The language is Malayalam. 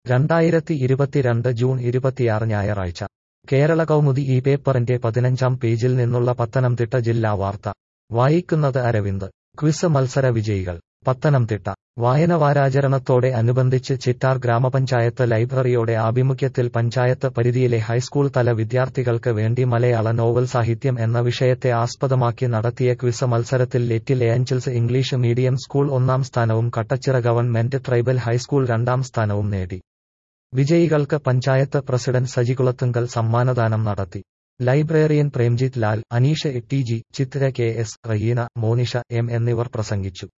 രണ്ടായിരത്തി ഇരുപത്തിരണ്ട് ജൂൺ ഇരുപത്തിയാറ് ഞായറാഴ്ച കേരള കൗമുദി ഈ പേപ്പറിന്റെ പതിനഞ്ചാം പേജിൽ നിന്നുള്ള പത്തനംതിട്ട ജില്ലാ വാർത്ത വായിക്കുന്നത് അരവിന്ദ് ക്വിസ് മത്സര വിജയികൾ പത്തനംതിട്ട വായന വാരാചരണത്തോടെ അനുബന്ധിച്ച് ചിറ്റാർ ഗ്രാമപഞ്ചായത്ത് ലൈബ്രറിയോടെ ആഭിമുഖ്യത്തിൽ പഞ്ചായത്ത് പരിധിയിലെ ഹൈസ്കൂൾ തല വിദ്യാർത്ഥികൾക്ക് വേണ്ടി മലയാള നോവൽ സാഹിത്യം എന്ന വിഷയത്തെ ആസ്പദമാക്കി നടത്തിയ ക്വിസ് മത്സരത്തിൽ little angels English medium school ഒന്നാം സ്ഥാനവും കട്ടച്ചിറ ഗവൺമെന്റ് ട്രൈബൽ ഹൈസ്കൂൾ രണ്ടാം സ്ഥാനവും നേടി വിജയികൾക്ക് പഞ്ചായത്ത് പ്രസിഡന്റ് സജികുളത്തുങ്കൽ സമ്മാനദാനം നടത്തി librarian Premjith Lal Aneesha T G Chithra K S Raheena Monisha M എന്നിവർ പ്രസംഗിച്ചു